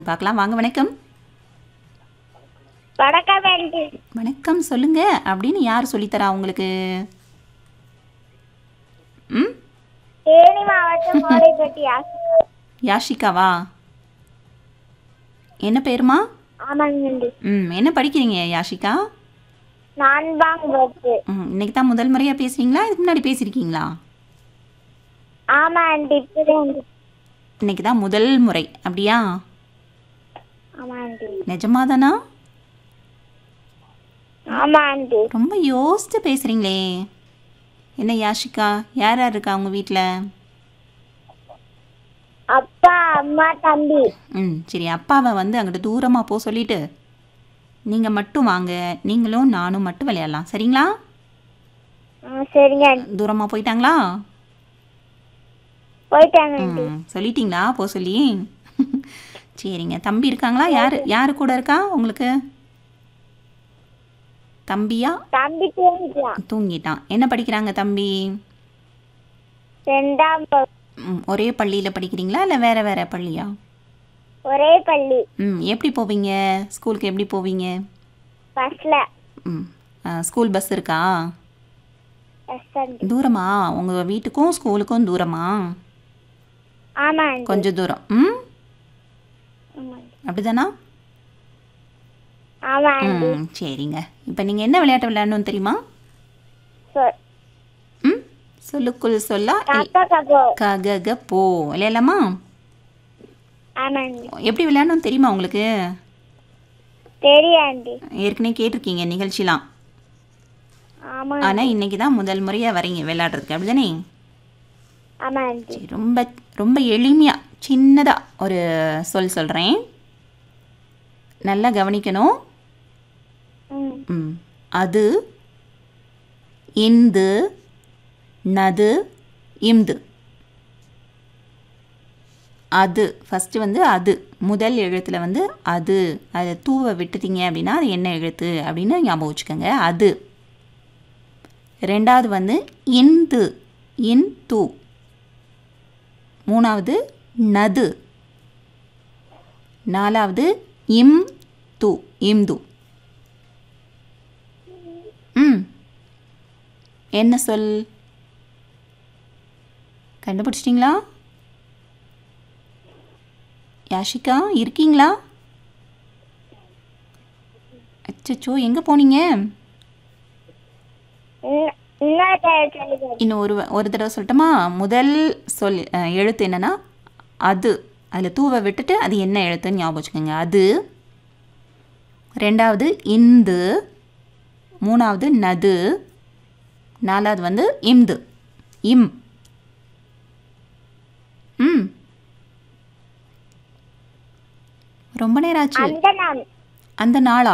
பார்க்கலாம் வாங்க வணக்கம் வணக்கம் ஆண்டி வணக்கம் சொல்லுங்க அப்படின்னு யார் சொல்லித்தரா உங்களுக்கு ம் தேனி மாவட்டம் கோடைப்பட்டி ஆசிக்கா யாஷிகாவா என்ன பேருமா ஆமாங்க ஆண்டி ம் என்ன படிக்கிறீங்க யாஷிகா நான்பாங் பத்து ம் இன்னைக்கு தான் முதல் முறையாக பேசுறீங்களா இதுக்கு முன்னாடி பேசியிருக்கீங்களா ஆமா ஆண்டி இப்பதான் ஆண்டி இன்னைக்கு தான் முதல் முறை அப்படியா ஆமா ஆண்டி நிஜமாதானா ஆமா ஆண்டி ரொம்ப யோசித்து பேசுகிறீங்களே என்ன யாஷிகா யார் யார் இருக்கா உங்கள் வீட்டில் அப்பா அம்மா தம்பி ம் சரி அப்பாவை வந்து அங்கிட்டு தூரமாக போக சொல்லிட்டு நீங்கள் மட்டும் வாங்க நீங்களும் நானும் மட்டும் விளையாடலாம் சரிங்களா ஆ, சரிங்க ஆண்டி தூரமாக போயிட்டாங்களா போயிட்டாங்க ஆண்டி ம் சொல்லிட்டீங்களா போக சொல்லி சரிங்க தம்பி இருக்காங்களா யார் யார் கூட இருக்கா உங்களுக்கு தம்பியா தம்பி தூங்கிட்டான் தூங்கிட்டான் என்ன படிக்கிறாங்க தம்பி ரெண்டாம் வகுப்பு. ம், ஒரே பள்ளியில் படிக்கிறீங்களா இல்லை வேறு வேறு பள்ளியா ஒரே பள்ளி ம் எப்படி போவீங்க ஸ்கூலுக்கு எப்படி போவீங்க பஸ்ல ம் ஆ, ஸ்கூல் பஸ் இருக்கா எஸ் ஆண்டி தூரமா உங்கள் வீட்டுக்கும் ஸ்கூலுக்கும் தூரமா ஆமா ஆண்டி கொஞ்சம் தூரம் ம் ஆமா ஆண்டி. அப்படிதானா ஆமா ஆண்டி ம் சரிங்க இப்போ நீங்கள் என்ன விளையாட்டு விளையாடணும்னு தெரியுமா சொ- ம் சொல்லுக்குள் சொல்லா தாத்தா கபோ கக போ விளையாடலாமா ஆமா ஆண்டி எப்படி விளையாடணும் தெரியுமா உங்களுக்கு தெரியும் ஆண்டி ஏற்கனவே கேட்டிருக்கீங்க நிகழ்ச்சிலாம் ஆமா ஆனால் இன்னைக்கு தான் முதல் முறையாக வரீங்க விளையாடுறதுக்கு அப்படிதானே ஆமா ஆண்டி சரி ரொம்ப ரொம்ப எளிமையாக சின்னதாக ஒரு சொல் சொல்கிறேன் நல்லா கவனிக்கணும் ம் ம் அது இந்து நது இம்து அது ஃபஸ்ட்டு வந்து அது முதல் எழுத்தில் வந்து அது அதை தூவை விட்டுட்டீங்க அப்படின்னா அது என்ன எழுத்து அப்படின்னு ஞாபகம் வச்சுக்கோங்க அது ரெண்டாவது வந்து இந்து இன் தூ மூணாவது நது நாலாவது இம் து இம்து ம் என்ன சொல் கண்டுபிடிச்சிட்டிங்களா யாஷிகா இருக்கீங்களா அச்சச்சோ எங்கே போனீங்க இன்ன- இன்னொரு தடவை சொல்லுங்க இன்னும் ஒரு ஒரு தடவை சொல்லட்டுமா முதல் சொல் அஹ், எழுத்து என்னன்னா அது அதில் தூவை விட்டுட்டு அது என்ன எழுத்துன்னு ஞாபகம் வச்சுக்கோங்க அது ரெண்டாவது இந்து மூணாவது நது நாலாவது வந்து இம்து இம் ம் ரொம்ப நேரம் ஆச்சு அந்த நாம் அந்த நாளா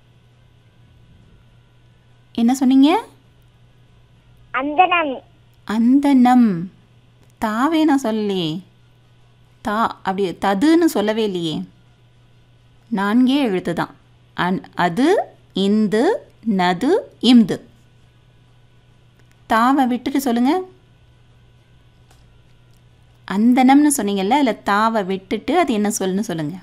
என்ன சொன்னீங்க அந்த நாம் அந்த நம் தாவே நான் சொல்லலையே தா அப்படி ததுன்னு சொல்லவே இல்லையே நான்கே எழுத்து தான் அன் அது இந்து நது இம்து தாவை விட்டுட்டு சொல்லுங்க அந்தனம்னு சொன்னீங்கல்ல அதில் தாவை விட்டுட்டு அது என்ன சொல்லுன்னு சொல்லுங்க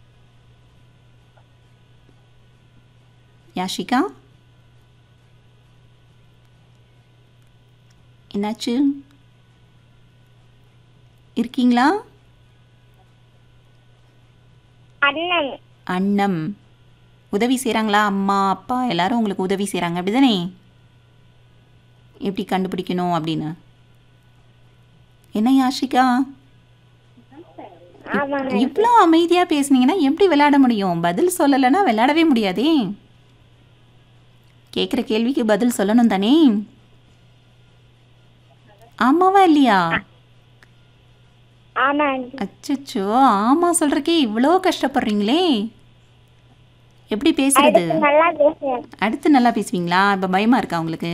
யாஷிகா என்னாச்சு இருக்கீங்களா அண்ணன் அன்னம் உதவி செய்கிறாங்களா அம்மா அப்பா எல்லாரும் உங்களுக்கு உதவி செய்கிறாங்க அப்படி தானே எப்படி கண்டுபிடிக்கணும் அப்படின்னு என்ன யாஷிகா ஆமாங்க இவ்வளோ அமைதியாக பேசுனீங்கன்னா எப்படி விளையாட முடியும் பதில் சொல்லலைன்னா விளையாடவே முடியாதே கேட்குற கேள்விக்கு பதில் சொல்லணும் தானே ஆமாவா இல்லையா ஆமா ஆண்டி அச்சச்சோ ஆமாம் சொல்கிறக்கே இவ்வளோ கஷ்டப்படுறீங்களே எப்படி பேசுறது அடுத்து நல்லா பேசுவேன் அடுத்து நல்லா பேசுவீங்களா இப்போ பயமாக இருக்கா உங்களுக்கு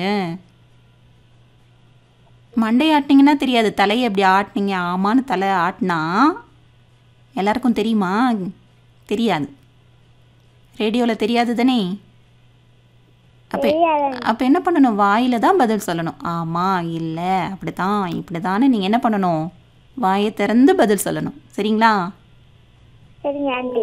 மண்டை ஆட்டினீங்கன்னா தெரியாது தலையை எப்படி ஆட்டினீங்க ஆமான்னு தலை ஆட்டினா எல்லாருக்கும் தெரியுமா தெரியாது ரேடியோவில் தெரியாது தானே அப்போ தெரியாது அப்போ என்ன பண்ணணும் வாயில் தான் பதில் சொல்லணும் ஆமாம் இல்லை அப்படி தான் இப்படி தானே நீங்கள் என்ன பண்ணணும் வாயை திறந்து பதில் சொல்லணும் சரிங்களா சரிங்க ஆண்டி